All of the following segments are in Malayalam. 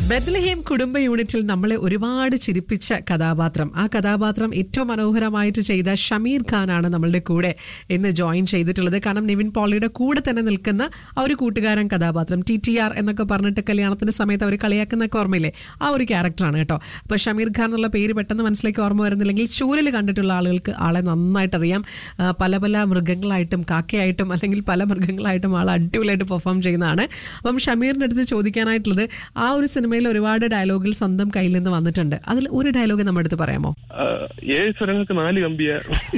ബെത്ലഹേം കുടുംബ യൂണിറ്റിൽ നമ്മളെ ഒരുപാട് ചിരിപ്പിച്ച കഥാപാത്രം ആ കഥാപാത്രം ഏറ്റവും മനോഹരമായിട്ട് ചെയ്ത ഷമീർ ഖാനാണ് നമ്മളുടെ കൂടെ ഇന്ന് ജോയിൻ ചെയ്തിട്ടുള്ളത് കാരണം നിവിൻ പോളിയുടെ കൂടെ തന്നെ നിൽക്കുന്ന ആ ഒരു കൂട്ടുകാരൻ കഥാപാത്രം ടി ടി ആർ എന്നൊക്കെ പറഞ്ഞിട്ട് കല്യാണത്തിന്റെ സമയത്ത് അവർ കളിയാക്കുന്നൊക്കെ ഓർമ്മയില്ലേ ആ ഒരു ക്യാരക്ടറാണ് കേട്ടോ അപ്പൊ ഷമീർ ഖാൻ എന്നുള്ള പേര് പെട്ടെന്ന് മനസ്സിലേക്ക് ഓർമ്മ വരുന്നില്ലെങ്കിൽ ചൂരൽ കണ്ടിട്ടുള്ള ആളുകൾക്ക് ആളെ നന്നായിട്ട് അറിയാം ആ, പല പല മൃഗങ്ങളായിട്ടും കാക്കയായിട്ടും അല്ലെങ്കിൽ പല മൃഗങ്ങളായിട്ടും ആൾ അടിപൊളിയായിട്ട് പെർഫോം ചെയ്യുന്നതാണ് അപ്പം ഷമീറിന്റെ അടുത്ത് ചോദിക്കാനായിട്ടുള്ളത് ആ ഒരു സിനിമയിൽ ഒരുപാട് ഡയലോഗുകൾ സ്വന്തം കയ്യിൽ നിന്ന് വന്നിട്ടുണ്ട് അതിൽ ഒരു ഡയലോഗ് നമ്മുടെ അടുത്ത് പറയാമോ ആ, ഏഴ് സ്വരങ്ങൾക്ക് നാല് കമ്പിയ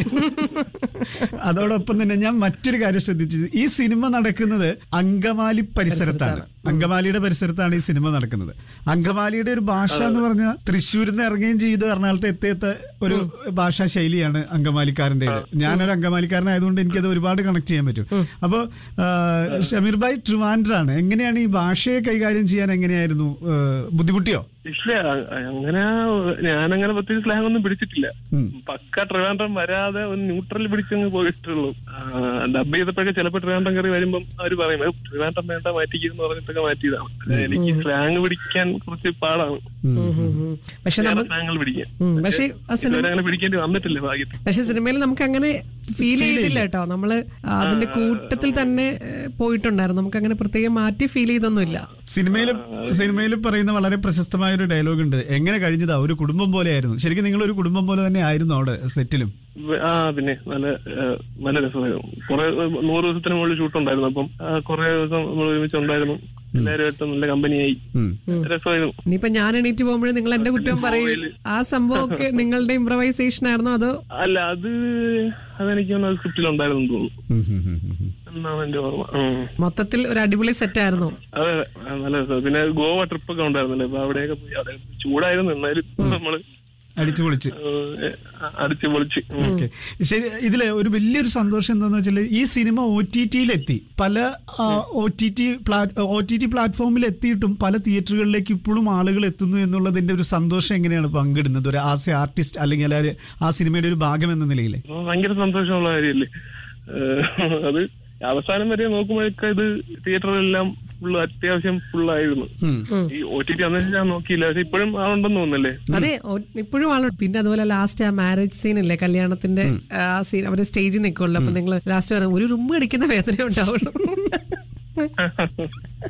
അതോടൊപ്പം തന്നെ ഞാൻ മറ്റൊരു കാര്യം ശ്രദ്ധിച്ചത് ഈ സിനിമ നടക്കുന്നത് അങ്കമാലി പരിസരത്താണ് അങ്കമാലിയുടെ പരിസരത്താണ് ഈ സിനിമ നടക്കുന്നത് അങ്കമാലിയുടെ ഒരു ഭാഷ എന്ന് പറഞ്ഞാൽ തൃശ്ശൂരിൽ നിന്ന് ഇറങ്ങുകയും ചെയ്ത് എറണാകുളത്ത് എത്തിയത്ത ഒരു ഭാഷാ ശൈലിയാണ് അങ്കമാലിക്കാരൻ്റെ ഞാനൊരു അങ്കമാലിക്കാരനായതുകൊണ്ട് എനിക്കത് ഒരുപാട് കണക്ട് ചെയ്യാൻ പറ്റും അപ്പോ ആ, ഷമീർ ഭായ് ട്രിവാൻഡ്രാണ് എങ്ങനെയാണ് ഈ ഭാഷയെ കൈകാര്യം ചെയ്യാൻ എങ്ങനെയായിരുന്നു ആ, ബുദ്ധിമുട്ടിയോ ഇല്ല അ- അങ്ങനെ ഞാനങ്ങനെ പ്രത്യേകിച്ച് സ്ലാങ് ഒന്നും പിടിച്ചിട്ടില്ല പക്ക ട്രിവാൻഡ്രം വരാതെ ഒരു ന്യൂട്രൽ പിടിച്ചങ്ങ് പോയിട്ടുള്ളൂ ഡബ് ചെയ്തപ്പോഴൊക്കെ ചിലപ്പോൾ ട്രിവാൻഡ്രം കയറി വരുമ്പം അവർ പറയും "ഏ, ട്രിവാൻഡ്രം വേണ്ട മാറ്റിക്കുന്നു പറഞ്ഞിട്ടൊക്കെ മാറ്റിയതാണ് എനിക്ക് സ്ലാങ് പിടിക്കാൻ കുറച്ച് പാടാണ് പക്ഷെ നമ്മൾ സ്ലാങ്ങൾ പിടിക്കാൻ ഉം, പക്ഷേ ആ സിനിമ ഇതുവരെ അങ്ങനെ പിടിക്കേണ്ടി വന്നിട്ടില്ല ഭാഗ്യത്തിൽ പക്ഷെ സിനിമയിൽ നമുക്ക് അങ്ങനെ ഫീൽ ചെയ്തില്ല കേട്ടോ നമ്മള് അതിന്റെ കൂട്ടത്തിൽ തന്നെ ഏഹ്, പോയിട്ടുണ്ടായിരുന്നു നമുക്ക് അങ്ങനെ പ്രത്യേകം മാറ്റി ഫീൽ ചെയ്തൊന്നുമില്ല സിനിമയിൽ സിനിമയിൽ പറയുന്ന വളരെ പ്രശസ്തമായ ഒരു ഡയലോഗ് ഉണ്ട് എങ്ങനെ കഴിഞ്ഞതാ ഒരു കുടുംബം പോലെയായിരുന്നു ശരിക്കും നിങ്ങൾ ഒരു കുടുംബം പോലെ തന്നെ ആയിരുന്നു അവിടെ സെറ്റിലും ആ പിന്നെ നല്ല ആ, നല്ല രസമായിരുന്നു കുറെ നൂറ് ദിവസത്തിന് മുകളിൽ ഷൂട്ട് ഉണ്ടായിരുന്നു അപ്പം ആ, കുറെ ദിവസം നമ്മൾ ഒരുമിച്ച് ഉണ്ടായിരുന്നു എല്ലാവരുമായിട്ട് നല്ല കമ്പനിയായി ഉം. രസമായിരുന്നു ഇനിയിപ്പൊ ഞാൻ എണീറ്റ് പോകുമ്പോഴും നിങ്ങൾ എന്റെ കുറ്റം പറയും ആ സംഭവമൊക്കെ നിങ്ങളുടെ ഇംപ്രവൈസേഷൻ ആയിരുന്നോ അതോ അല്ല അത് അതെനിക്ക് തോന്നുന്നു സ്ക്രിപ്റ്റിൽ ഉണ്ടായിരുന്നു തോന്നുന്നു ഉം, ഉം, ഉം, ഉം, ഉം. എന്നാണ് എന്റെ ഓർമ്മ ഉം. മൊത്തത്തിൽ ഒരു അടിപൊളി സെറ്റ് ആയിരുന്നു അതെ അതെ ആ, നല്ല രസം പിന്നെ ഗോവ ട്രിപ്പ് ഒക്കെ ഉണ്ടായിരുന്നല്ലേ അപ്പൊ അവിടെയൊക്കെ പോയി അവിടെ ചൂടായിരുന്നു എന്നാലും നമ്മള് അടിച്ചു പൊളിച്ച് ഏഹ്, അടിച്ച് പൊളിച്ച് ഉം. ഓക്കെ ശരി ഇതിലെ ഒരു വലിയൊരു സന്തോഷം എന്താന്ന് വെച്ചാൽ ഈ സിനിമ ഒ ടി ടിയിലെത്തി പല O T T O T T പ്ലാറ്റ്ഫോമിൽ എത്തിയിട്ടും പല തിയേറ്ററുകളിലേക്ക് ഇപ്പോഴും ആളുകൾ എത്തുന്നു എന്നുള്ളതിന്റെ ഒരു സന്തോഷം എങ്ങനെയാണ് പങ്കിടുന്നത് ഒരു ആസ് എ ആർട്ടിസ്റ്റ് അല്ലെങ്കിൽ ഒരു ആ സിനിമയുടെ ഒരു ഭാഗം എന്ന നിലയിൽ അപ്പൊ ഭയങ്കര സന്തോഷമുള്ള കാര്യമല്ലേ ഏഹ്, അത് അവസാനം വരെ നോക്കുമ്പോഴൊക്കെ ഇത് തിയേറ്ററിലെല്ലാം ഫുള്ള് അത്യാവശ്യം ഫുള്ളായിരുന്നു ഈ ഒ ടി ടി അന്നേരം ഞാൻ നോക്കിയില്ല പക്ഷെ ഇപ്പോഴും ആളുണ്ടെന്ന് തോന്നുന്നല്ലേ അതെ ഒ- ഇപ്പോഴും ആളുണ്ട് പിന്നെ അതുപോലെ ലാസ്റ്റ് ആ മാരേജ് സീൻ ഇല്ലേ കല്യാണത്തിന്റെ ആ സീൻ അവര് സ്റ്റേജിൽ നിൽക്കുള്ളൂ അപ്പൊ നിങ്ങൾ ലാസ്റ്റ് ഒരു റുമ്പ് അടിക്കുന്ന വേദന ഉണ്ടാവുള്ളൂ